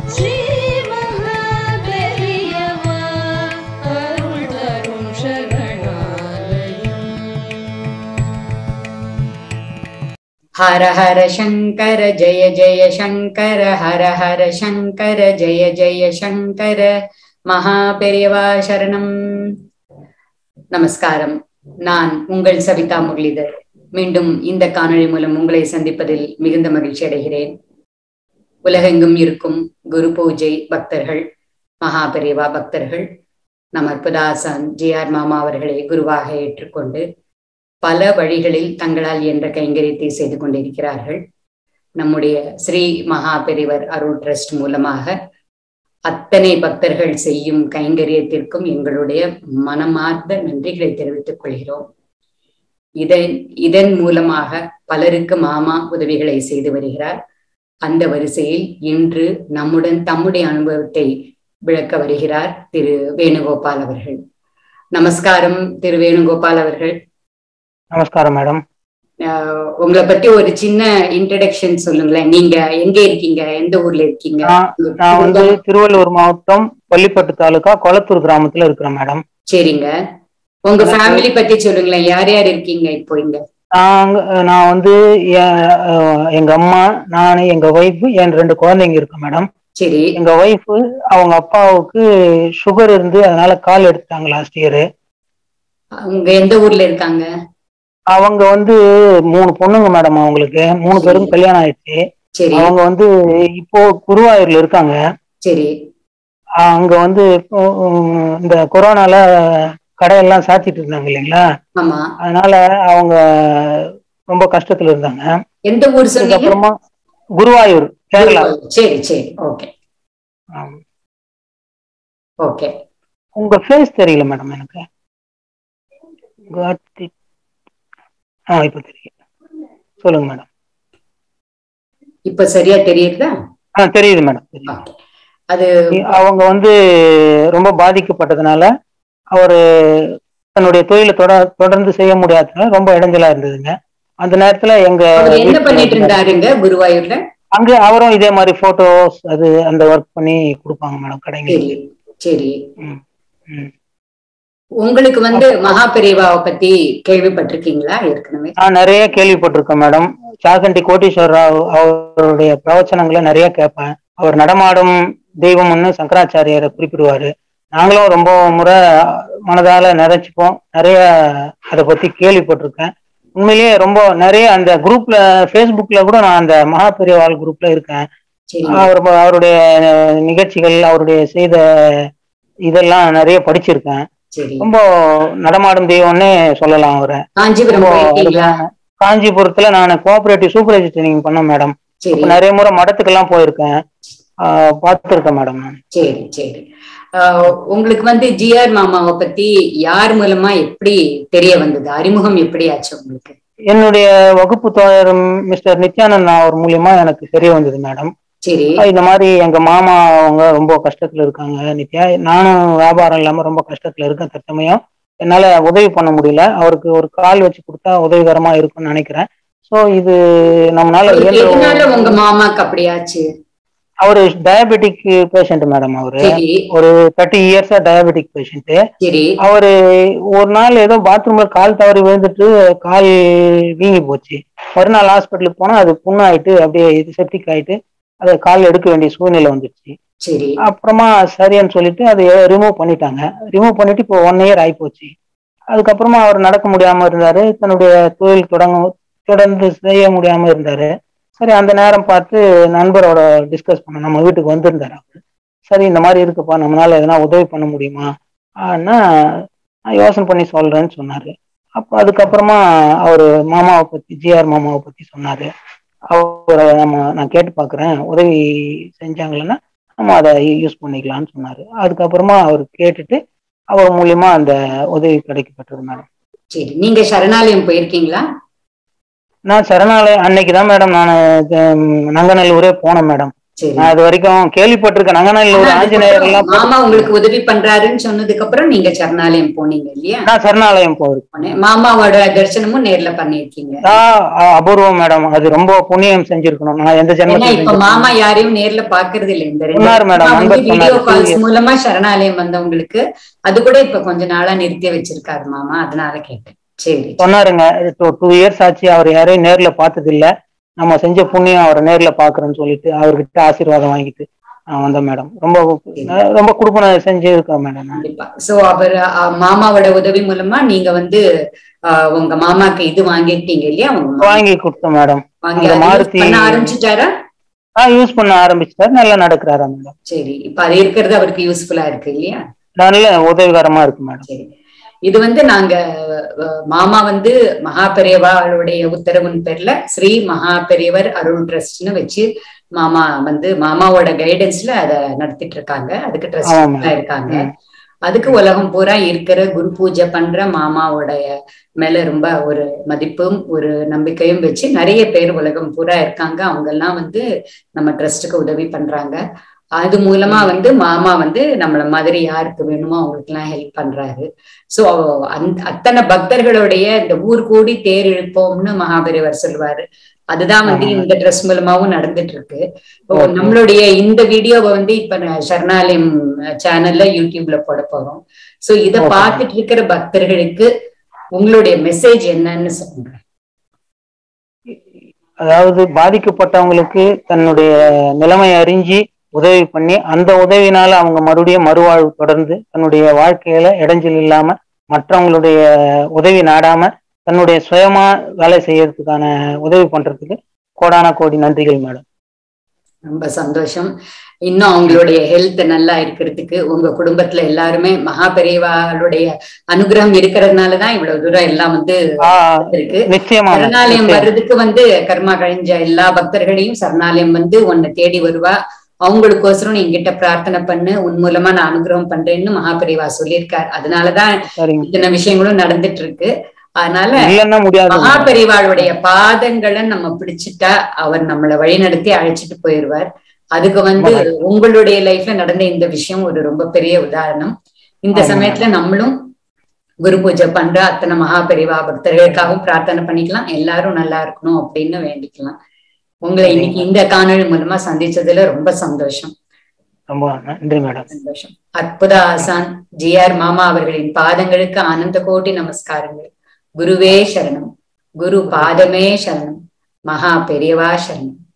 ஸ்ரீ மகாபெரியவா அருள் தரும் சரணாலயம் ஹர ஹர சங்கர ஜெய ஜெய சங்கர ஹர ஹர சங்கர ஜெய ஜெய சங்கர மகா பெரியவா சரணம் நமஸ்காரம் நான் உங்கள் சவிதா முரளிதர் மீண்டும் இந்த காணொளி மூலம் உங்களை சந்திப்பதில் மிகுந்த மகிழ்ச்சி அடைகிறேன் உலகெங்கும் இருக்கும் குரு பூஜை பக்தர்கள் மகா பெரியவா பக்தர்கள் நம் அற்புதாசன் ஜி ஆர் மாமா அவர்களை குருவாக ஏற்றுக்கொண்டு பல வழிகளில் தங்களால் என்ற கைங்கரியத்தை செய்து கொண்டிருக்கிறார்கள் நம்முடைய ஸ்ரீ மகா பெரிவர் அருள் ட்ரஸ்ட் மூலமாக அத்தனை பக்தர்கள் செய்யும் கைங்கரியத்திற்கும் எங்களுடைய மனமார்ந்த நன்றிகளை தெரிவித்துக் கொள்கிறோம் இதன் இதன் மூலமாக பலருக்கு மாமா உதவிகளை செய்து வருகிறார் அந்த வரிசையில் இன்று நம்முடன் தம்முடைய அனுபவத்தை விளக்க வருகிறார் திரு வேணுகோபால் அவர்கள் நமஸ்காரம் திரு வேணுகோபால் அவர்கள் நமஸ்காரம் மேடம் ஆஹ் உங்களை பத்தி ஒரு சின்ன இன்ட்ரடக்ஷன் சொல்லுங்களேன் நீங்க எங்க இருக்கீங்க எந்த ஊர்ல இருக்கீங்க நான் நான் வந்து திருவள்ளூர் மாவட்டம் பள்ளிப்பட்டு தாலுகா கொளத்தூர் கிராமத்துல இருக்கிறேன் மேடம் சரிங்க உங்க ஃபேமிலி பத்தி சொல்லுங்களேன் யார் யார் இருக்கீங்க இப்போ இங்க நாங்க நான் வந்து எ- அஹ் எங்க அம்மா நான் எங்க ஒய்ஃப் என் ரெண்டு குழந்தைங்க இருக்கு மேடம் சரி எங்க ஒய்ஃப் அவங்க அப்பாவுக்கு சுகர் இருந்து அதனால கால் எடுத்துட்டாங்க லாஸ்ட் இயர் அவங்க எந்த ஊர்ல இருக்காங்க அவங்க வந்து மூணு பொண்ணுங்க மேடம் அவங்களுக்கு மூணு பேருக்கும் கல்யாணம் ஆயிடுச்சு சரி அவங்க வந்து இப்போ குருவாயூர்ல இருக்காங்க சரி அங்க வந்து இப்போ உம், இந்த கொரோனால கடையெல்லாம் சாத்திட்டு இருந்தாங்க இல்லைங்களா ஆமா அதனால அவங்க ரொம்ப கஷ்டத்துல இருந்தாங்க எந்த ஊர் சொன்னீங்க அதுக்கப்புறமா குருவாயூர் கேரளா சரி சரி ஓகே ஆம். ஓகே உங்க ஃபேஸ் தெரியல மேடம் எனக்கு Got it. ஆ இப்ப தெரியும் சொல்லுங்க மேடம் இப்ப சரியா தெரியுதா ஆ தெரியுது மேடம் தெரியுது ஓகே அது அவங்க வந்து ரொம்ப பாதிக்கப்பட்டதுனால அவரு தன்னுடைய தொழிலை தொட தொடர்ந்து செய்ய முடியாததுனால ரொம்ப இடைஞ்சலா இருந்ததுங்க அந்த நேரத்துல எங்க அவர் என்ன வீட்டுல பண்ணிட்டு இருந்தாருங்க குருவாயூர்ல அங்க அவரும் இதே மாதிரி போட்டோஸ் அது அந்த ஒர்க் பண்ணி கொடுப்பாங்க மேடம் சரி கடைங்களுக்கு சரி ம், ம். உங்களுக்கு வந்து மகா பெரியவாவை பத்தி கேள்விப்பட்டிருக்கீங்களா ஏற்கனவே நான் நிறைய கேள்விப்பட்டிருக்கேன் மேடம் சாகண்டி கோட்டீஸ்வர ராவ் அவருடைய பிரவச்சனங்களை நிறைய கேட்பேன் அவர் நடமாடும் தெய்வம்னு சங்கராச்சாரியாரை குறிப்பிடுவாரு நாங்களும் ரொம்ப முறை மனதால நிறைச்சுப்போம் நிறைய அதை பத்தி கேள்விப்பட்டிருக்கேன் உண்மையிலேயே ரொம்ப நிறைய அந்த குரூப்ல ஃபேஸ்புக்ல கூட நான் அந்த மகா பெரியவாள் குரூப்ல இருக்கேன் சரி அவர் அவருடைய நிகழ்ச்சிகள் அவருடைய செய்த இதெல்லாம் நிறைய படிச்சிருக்கேன் சரி ரொம்ப நடமாடும் தெய்வம்னே சொல்லலாம் அவரை காஞ்சிபுரம் ரொம்ப போயிருக்கீங்களா அருமையான- காஞ்சிபுரத்துல நான் கோஆபரேட்டிவ் சூப்பர்வைசர் ட்ரைனிங் பண்ணேன் மேடம் சரி நிறைய முறை மடத்துக்கெல்லாம் போயிருக்கேன் ஆஹ் பார்த்திருக்கேன் மேடம் நான் சரி சரி ஆஹ் உங்களுக்கு வந்து ஜிஆர் மாமாவை பத்தி யார் மூலமா எப்படி தெரிய வந்தது அறிமுகம் எப்படி ஆச்சு உங்களுக்கு என்னுடைய வகுப்பு தோழர் மிஸ்டர் நித்யானந்த் அவர் மூலியமா எனக்கு தெரிய வந்தது மேடம் சரி இந்த மாதிரி எங்க மாமா அவங்க ரொம்ப கஷ்டத்துல இருக்காங்க நித்யா நானும் வியாபாரம் இல்லாம ரொம்ப கஷ்டத்துல இருக்கேன் தற்சமயம் என்னால உதவி பண்ண முடியல அவருக்கு ஒரு கால் வச்சு கொடுத்தா உதவிகரமா இருக்கும்னு நினைக்கிறேன் சோ இது நம்மளால உங்களுக்கு இயன்ற எதனால உங்க மாமாக்கு அப்படியாச்சு அவரு டயபெட்டிக் பேஷண்ட் மேடம் அவரு சரி ஒரு தேர்ட்டி இயர்ஸா டயபெட்டிக் பேஷண்ட் சரி அவரு ஒரு நாள் ஏதோ பாத்ரூம்ல கால் தவறி விழுந்துட்டு கால் வீங்கி போச்சு மறுநாள் ஹாஸ்பிட்டலுக்கு போனா அது புண்ணாயிட்டு அப்படியே இது செப்டிக் ஆயிட்டு அதை கால் எடுக்க வேண்டிய சூழ்நிலை வந்துடுச்சு சரி அப்புறமா சரின்னு சொல்லிட்டு அதை ரிமூவ் பண்ணிட்டாங்க ரிமூவ் பண்ணிட்டு இப்போ ஒன் இயர் ஆயிப்போச்சு அதுக்கப்புறமா அவர் நடக்க முடியாம இருந்தாரு தன்னுடைய தொழில் தொடங்க தொடர்ந்து செய்ய முடியாம இருந்தாரு சரி அந்த நேரம் பார்த்து நண்பரோட டிஸ்கஸ் பண்ண நம்ம வீட்டுக்கு வந்திருந்தாரு அவரு சரி இந்த மாதிரி இருக்குப்பா நம்மளால எதனா உதவி பண்ண முடியுமா ஆனா நான் யோசனை பண்ணி சொல்றேன்னு சொன்னாரு அப்போ அதுக்கப்புறமா அவர் மாமாவை பத்தி ஜிஆர் மாமாவை பத்தி சொன்னாரு அவரை நம்ம நான் கேட்டு பார்க்குறேன் உதவி செஞ்சாங்களன்னா நம்ம அதை யூஸ் பண்ணிக்கலாம்னு சொன்னாரு அதுக்கப்புறமா அவர் கேட்டுட்டு அவர் மூலியமா அந்த உதவி கிடைக்கப்பட்டது மேடம் சரி நீங்க சரணாலயம் போயிருக்கீங்களா நான் சரணாலயம் அன்னைக்கு தான் மேடம் நான் நங்கநல்லூரே போனேன் மேடம் சரி நான் அது வரைக்கும் கேள்விப்பட்டிருக்கேன் நங்கநல்ல ஒரு ஆஞ்சநேயர் எல்லாம் மாமா உங்களுக்கு உதவி பண்றாருன்னு சொன்னதுக்கு அப்புறம் நீங்க சரணாலயம் போனீங்க இல்லையா நான் சரணாலயம் போயிருக்கேன் போனேன். மாமாவோட தரிசனமும் நேர்ல பண்ணிருக்கீங்க ஆஹ் ஆஹ் அபூர்வம் மேடம் அது ரொம்ப புண்ணியம் செஞ்சிருக்கணும் நான் எந்த ஏன்னா ஜென்மத்தில் இப்ப மாமா யாரையும் நேர்ல பாக்குறது இல்ல இந்த ரெண்டு சொன்னாரு மேடம், மாமா வந்து நண்பர் வீடியோ சொன்னாரு. கால்ஸ் மூலமா சரணாலயம் வந்தவங்களுக்கு அது கூட இப்ப கொஞ்ச நாளா நிறுத்தி வச்சிருக்காரு மாமா அதனால கேட்டேன் சரி சொன்னாருங்க டூ இயர்ஸ் ஆச்சு அவர் யாரையும் நேர்ல பார்த்தது இல்ல நம்ம செஞ்ச புண்ணியம் அவரை நேர்ல பாக்குறேன்னு சொல்லிட்டு அவர்கிட்ட ஆசீர்வாதம் வாங்கிட்டு நான் வந்தேன் மேடம் ரொம்ப நான் ரொம்ப குடுப்பனை செஞ்சு இருக்கேன் மேடம் நான். கண்டிப்பா சோ அவர் அஹ், மாமாவோட உதவி மூலமா நீங்க வந்து அஹ், உங்க மாமாக்கு இது வாங்கிட்டீங்க இல்லையா உங்க மாமா வாங்கி கொடுத்தேன் மேடம் வாங்கி அந்த அதை use மாருதி- பண்ண ஆரம்பிச்சுட்டாரா ஆஹ் யூஸ் பண்ண ஆரம்பிச்சிட்டாரு நல்லா நடக்கிறாரா மேடம் சரி இப்ப அது இருக்கிறது அவருக்கு யூஸ்ஃபுல்லா இருக்கு இல்லையா நல்ல உதவிகரமா இருக்கு மேடம் சரி இது வந்து நாங்க அஹ், மாமா வந்து மகா பெரியவாளுடைய உத்தரவின் பேர்ல ஸ்ரீ மகா பெரியவர் அருள் ட்ரஸ்ட்னு வச்சு மாமா வந்து மாமாவோட கைடன்ஸ்ல அத நடத்திட்டு இருக்காங்க அதுக்கு ஆமா, ட்ரஸ்ட் மேம். இருக்காங்க ம். அதுக்கு உலகம் பூரா இருக்கிற குரு பூஜை பண்ற மாமாவோடைய மேல ரொம்ப ஒரு மதிப்பும் ஒரு நம்பிக்கையும் வச்சு நிறைய பேர் உலகம் பூரா இருக்காங்க அவங்க எல்லாம் வந்து நம்ம ட்ரஸ்ட்டுக்கு உதவி பண்றாங்க அது மூலமா வந்து மாமா வந்து நம்மள மாதிரி யாருக்கு வேணுமோ அவங்களுக்கு எல்லாம் ஹெல்ப் பண்றாரு சோ அந்த அத்தனை பக்தர்களுடைய இந்த ஊர் கூடி தேர் இழுப்போம்னு மகாபெரிவர் சொல்லுவாரு அதுதான் வந்து ஆமா. இந்த ட்ரெஸ் மூலமாவும் நடந்துட்டு இருக்கு இப்போ Okay. நம்மளுடைய இந்த வீடியோவை வந்து இப்ப நான் சரணாலயம் சேனல்ல யூடியூப்ல போட போறோம் சோ இத Okay. பார்த்துட்டு இருக்கிற பக்தர்களுக்கு உங்களுடைய மெசேஜ் என்னன்னு சொல்லுங்க அதாவது பாதிக்கப்பட்டவங்களுக்கு தன்னுடைய நிலைமை அறிஞ்சு உதவி பண்ணி அந்த உதவினால அவங்க மறுபடியும் மறுவாழ்வு தொடர்ந்து தன்னுடைய வாழ்க்கையில இடைஞ்சல் இல்லாம மற்றவங்களுடைய உதவி நாடாம தன்னுடைய சுயமா வேலை செய்யறதுக்கான உதவி பண்றதுக்கு கோடான கோடி நன்றிகள் மேடம் ரொம்ப சந்தோஷம் இன்னும் அவங்களுடைய ஹெல்த் நல்லா இருக்கிறதுக்கு உங்க குடும்பத்துல எல்லாருமே மகா பெரியவாளுடைய அனுகிரகம் இருக்கிறதுனாலதான் இவ்வளவு தூரம் எல்லாம் வந்து ஆஹ் இருக்கு நிச்சயமா மேம். சரணாலயம் நிச்சயம். வர்றதுக்கு வந்து கர்மா கழிஞ்ச எல்லா பக்தர்களையும் சரணாலயம் வந்து உன்னை தேடி வருவா அவங்களுக்கோசரம் நீ என்கிட்ட பிரார்த்தனை பண்ணு உன் மூலமா நான் அனுகிரகம் பண்றேன்னு மகாபெரிவா சொல்லியிருக்கார் அதனாலதான் சரிங்க இத்தனை விஷயங்களும் நடந்துட்டு இருக்கு அதனால இல்லைன்னா முடியாது மேடம். மகாபெரிவாளுடைய பாதங்களை நம்ம பிடிச்சிட்டா அவர் நம்மளை வழிநடத்தி அழைச்சிட்டு போயிடுவார் அதுக்கு வந்து உங்களுடைய லைஃப்ல நடந்த இந்த விஷயம் ஒரு ரொம்ப பெரிய உதாரணம் இந்த ஆமா. சமயத்துல நம்மளும் குரு பூஜை பண்ற அத்தனை மகாபெரிவா பக்தர்களுக்காகவும் பிரார்த்தனை பண்ணிக்கலாம் எல்லாரும் நல்லா இருக்கணும் அப்படின்னு வேண்டிக்கலாம் உங்களை சரிங்க. இன்னைக்கு இந்த காணொளி மூலமா சந்திச்சதுல ரொம்ப சந்தோஷம் ரொம்ப நன்றி மேடம் சந்தோஷம் அற்புத ஆசான் ஜி ஆர் மாமா அவர்களின் பாதங்களுக்கு ஆனந்த கோடி நமஸ்காரங்கள் குருவே சரணம் குரு பாதமே சரணம் மகா பெரியவா சரணம்